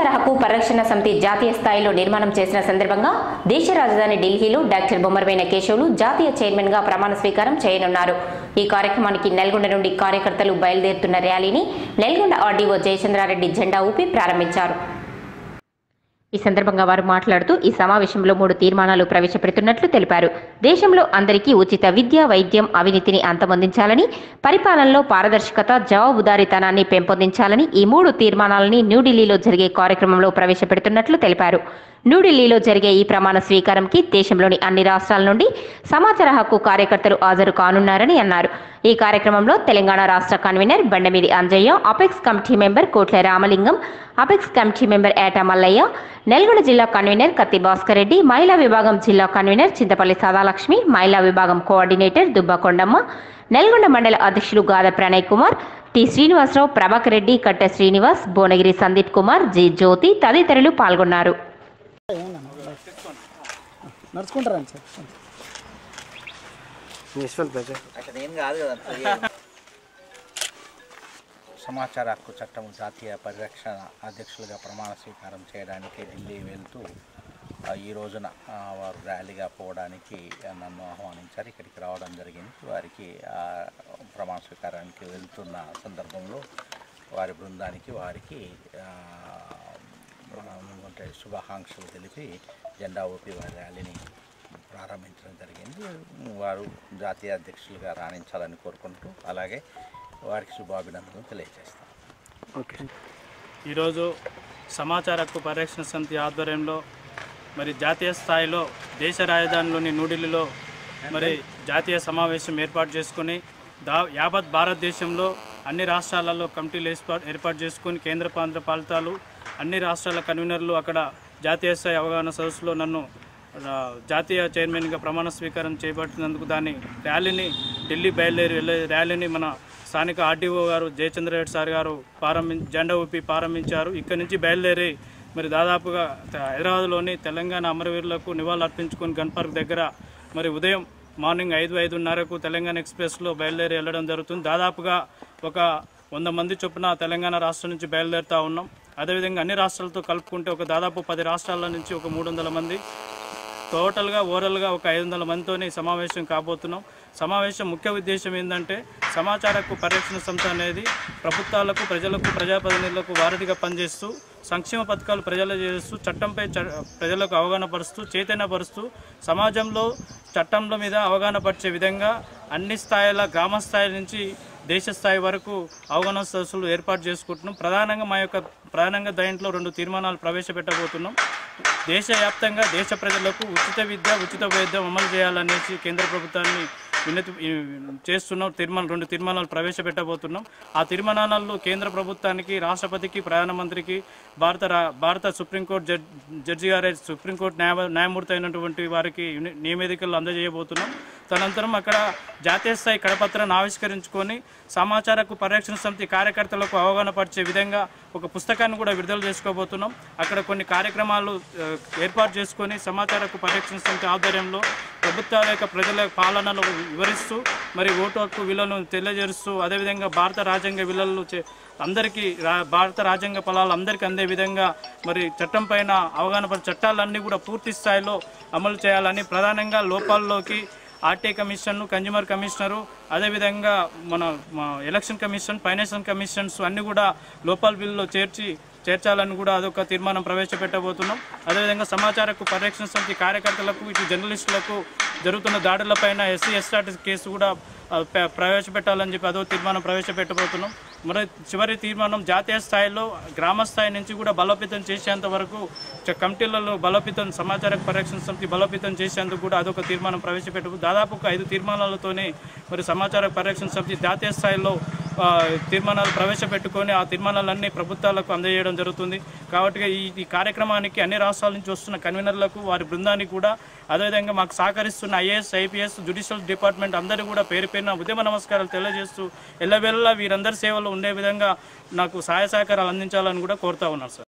సమాచార హక్కు పరిరక్షణ సమితి జాతీయ స్థాయిలో నిర్మాణం చేసిన సందర్భంగా దేశ రాజధాని ఢిల్లీలో డాక్టర్ బొమ్మరవైన కేశవులు జాతీయ చైర్మన్ గా ప్రమాణ స్వీకారం చేయనున్నారు ఈ కార్యక్రమానికి నల్గొండ నుండి కార్యకర్తలు బయలుదేరుతున్న ర్యాలీని నల్గొండ ఆర్డీఓ జయచంద్రారెడ్డి జెండా ఊపి ప్రారంభించారు ఈ సందర్భంగా వారు మాట్లాడుతూ ఈ సమావేశంలో మూడు తీర్మానాలు ప్రవేశపెడుతున్నట్లు తెలిపారు దేశంలో అందరికీ ఉచిత విద్య వైద్యం అవినీతిని అంతమొందించాలని పరిపాలనలో పారదర్శకత జవాబుదారీతనాన్ని పెంపొందించాలని ఈ మూడు తీర్మానాలని న్యూఢిల్లీలో జరిగే కార్యక్రమంలో ప్రవేశపెడుతున్నట్లు తెలిపారు న్యూఢిల్లీలో జరిగే ఈ ప్రమాణ స్వీకారంకి దేశంలోని అన్ని రాష్ట్రాల నుండి సమాచార హక్కు కార్యకర్తలు హాజరు కానున్నారని అన్నారు ఈ కార్యక్రమంలో తెలంగాణ రాష్ట్ర కన్వీనర్ బండమిది Anjaiah apex committee member Kotla Ramalingam apex committee member ఏటా మల్లయ్య నల్గొండ జిల్లా కన్వీనర్ కత్తి భాస్కర్ రెడ్డి మహిళా విభాగం జిల్లా కన్వీనర్ చింతపల్లి సదాలక్ష్మి మహిళా విభాగం కోఆర్డినేటర్ దుబ్బ కొండమ్మ నల్గొండ మండల అధ్యక్షులు గాద ప్రణయ్ కుమార్ టి శ్రీనివాసరావు ప్రభాకర్ రెడ్డి కట్టె శ్రీనివాస్ భువనగిరి సందీప్ కుమార్ జి జ్యోతి తదితరులు పాల్గొన్నారు నడుచుకుంటారండి సార్ యశ్వంత్ బజార్ అక్కడ ఏం కాదు కదా సమాచార హక్కు చట్టం జాతీయ పరిరక్షణ అధ్యక్షులుగా ప్రమాణ స్వీకారం చేయడానికి ఢిల్లీ వెళ్తూ ఆ, ఈ రోజున ఆ, వారు ర్యాలీగా పోవడానికి నన్ను ఆహ్వానించారు ఇక్కడికి రావడం జరిగింది వారికి ఆ, ప్రమాణ స్వీకారానికి వెళ్తున్న సందర్భంలో వారి బృందానికి వారికి ఆ, అంటే శుభాకాంక్షలు తెలిపి జెండా ఊపి వారి ర్యాలీని ప్రారంభించడం జరిగింది వారు జాతీయ అధ్యక్షులుగా రాణించాలని కోరుకుంటూ అలాగే వారికి శుభాభినందనలు తెలియజేస్తాం ఓకే ఈరోజు సమాచార హక్కు పరిరక్షణ సమితి ఆధ్వర్యంలో మరి జాతీయ స్థాయిలో దేశ రాజధానిలోని న్యూఢిల్లీలో మరి జాతీయ సమావేశం ఏర్పాటు చేసుకుని దా యావత్ భారతదేశంలో అన్ని రాష్ట్రాలలో కమిటీలు ఏర్పాటు ఏర్పాటు చేసుకుని కేంద్ర ప్రాంత పాలితాలు అన్ని రాష్ట్రాల కన్వీనర్లు అక్కడ జాతీయ స్థాయి అవగాహన సదస్సులో నన్ను ఆ, జాతీయ చైర్మన్గా ప్రమాణ స్వీకారం చేపట్టినందుకు దాన్ని ర్యాలీని ఢిల్లీ బయలుదేరి వెళ్ళే ర్యాలీని మన స్థానిక ఆర్డీఓ గారు జయచంద్ర రెడ్డి సార్ గారు ప్రారంభి జెండా ఊపి ప్రారంభించారు ఇక్కడి నుంచి బయలుదేరి మరి దాదాపుగా త- హైదరాబాద్లోని తెలంగాణ అమరవీరులకు నివాళులు అర్పించుకుని గన్ పార్క్ దగ్గర మరి ఉదయం మార్నింగ్ ఐదు ఐదున్నరకు తెలంగాణ ఎక్స్ప్రెస్లో బయలుదేరి వెళ్ళడం జరుగుతుంది దాదాపుగా ఒక వంద మంది చొప్పున తెలంగాణ రాష్ట్రం నుంచి బయలుదేరుతూ ఉన్నాం అదేవిధంగా అన్ని రాష్ట్రాలతో కలుపుకుంటే ఒక దాదాపు పది రాష్ట్రాల నుంచి ఒక మూడు వందల మంది టోటల్గా ఓవరాల్గా ఒక ఐదు వందల మందితోని సమావేశం కాబోతున్నాం సమావేశం ముఖ్య ఉద్దేశం ఏంటంటే సమాచార హక్కు పరిరక్షణ సంస్థ అనేది ప్రభుత్వాలకు ప్రజలకు ప్రజాప్రతినిధులకు వారధిగా పనిచేస్తూ సంక్షేమ పథకాలు ప్రజలు చేస్తూ చట్టంపై చ- ప్రజలకు అవగాహన పరుస్తూ చైతన్యపరుస్తూ సమాజంలో చట్టంల మీద అవగాహన పరిచే విధంగా అన్ని స్థాయిల గ్రామ స్థాయి నుంచి దేశ స్థాయి వరకు అవగాహన సదస్సులు ఏర్పాటు చేసుకుంటున్నాం ప్రధానంగా మా యొక్క ప్రధానంగా దాంట్లో రెండు తీర్మానాలు ప్రవేశపెట్టబోతున్నాం దేశవ్యాప్తంగా దేశ ప్రజలకు ఉచిత విద్య ఉచిత వైద్యం అమలు చేయాలనేసి కేంద్ర ప్రభుత్వాన్ని వినతి ఈ, చేస్తున్నాం తీర్మానం రెండు తీర్మానాలు ప్రవేశపెట్టబోతున్నాం ఆ తీర్మానాల్లో కేంద్ర ప్రభుత్వానికి రాష్ట్రపతికి ప్రధానమంత్రికి భారత రా- భారత సుప్రీంకోర్టు జడ్ జడ్జి గారి సుప్రీంకోర్టు న్యాయ న్యాయమూర్తి అయినటువంటి వారికి యుని- నివేదికలు అందజేయబోతున్నాం తదనంతరం అక్కడ జాతీయ స్థాయి కడపత్రాన్ని ఆవిష్కరించుకొని సమాచారకు పరిరక్షణ సమితి కార్యకర్తలకు అవగాహన పరిచే విధంగా ఒక పుస్తకాన్ని కూడా విడుదల చేసుకోబోతున్నాం అక్కడ కొన్ని కార్యక్రమాలు ఆ, ఏర్పాటు చేసుకొని సమాచారకు పరిరక్షణ సమితి ఆధ్వర్యంలో ప్రభుత్వాల యొక్క ప్రజల పాలనను వివరిస్తూ మరి ఓటు హక్కు విలువలను తెలియజేస్తూ అదేవిధంగా భారత రాజ్యాంగ విలువలు చే- అందరికీ రా భారత రాజ్యాంగ ఫలాలు అందరికీ అందే విధంగా మరి చట్టం పైన అవగాహన పరి చట్టాలన్నీ కూడా పూర్తి స్థాయిలో అమలు చేయాలని ప్రధానంగా లోపాల్లోకి ఆర్టీ కమిషన్ కన్జ్యూమర్ కమిషనరు అదేవిధంగా మన మన ఎలక్షన్ కమిషన్ ఫైనాన్షియల్ కమిషన్స్ అన్నీ కూడా లోపాల్ బిల్లులో చేర్చి చేర్చాలని కూడా అదొక తీర్మానం ప్రవేశపెట్టబోతున్నాం అదేవిధంగా సమాచారకు పరిరక్షణ సమితి కార్యకర్తలకు ఇటు జర్నలిస్టులకు జరుగుతున్న దాడులపైన ఎస్సీ ఎస్ఆర్టీ కేసు కూడా ఆ, ప్ర- ప్రవేశపెట్టాలని చెప్పి అదో తీర్మానం ప్రవేశపెట్టబోతున్నాం మరి చివరి తీర్మానం జాతీయ స్థాయిలో గ్రామ స్థాయి నుంచి కూడా బలోపేతం చేసేంత వరకు చ- కమిటీలలో బలోపేతం సమాచార పరిరక్షణ సమితి బలోపేతం చేసేందుకు కూడా అదొక తీర్మానం ప్రవేశపెట్టు దాదాపు ఒక ఐదు తీర్మానాలతోనే మరి సమాచార పరిరక్షణ సమితి జాతీయ స్థాయిలో ఆ, తీర్మానాలు ప్రవేశపెట్టుకొని ఆ తీర్మానాలన్నీ ప్రభుత్వాలకు అందజేయడం జరుగుతుంది కాబట్టి ఈ ఈ కార్యక్రమానికి అన్ని రాష్ట్రాల నుంచి వస్తున్న కన్వీనర్లకు వారి బృందానికి కూడా అదేవిధంగా మాకు సహకరిస్తున్న ఐఏఎస్ ఐపీఎస్ జుడిషియల్ డిపార్ట్మెంట్ అందరూ కూడా పేరు పేరున ఉద్యమ నమస్కారాలు తెలియజేస్తూ ఎల్లవేళలా వీరందరి సేవలు ఉండే విధంగా నాకు సహాయ సహకారాలు అందించాలని కూడా కోరుతా ఉన్నాను సార్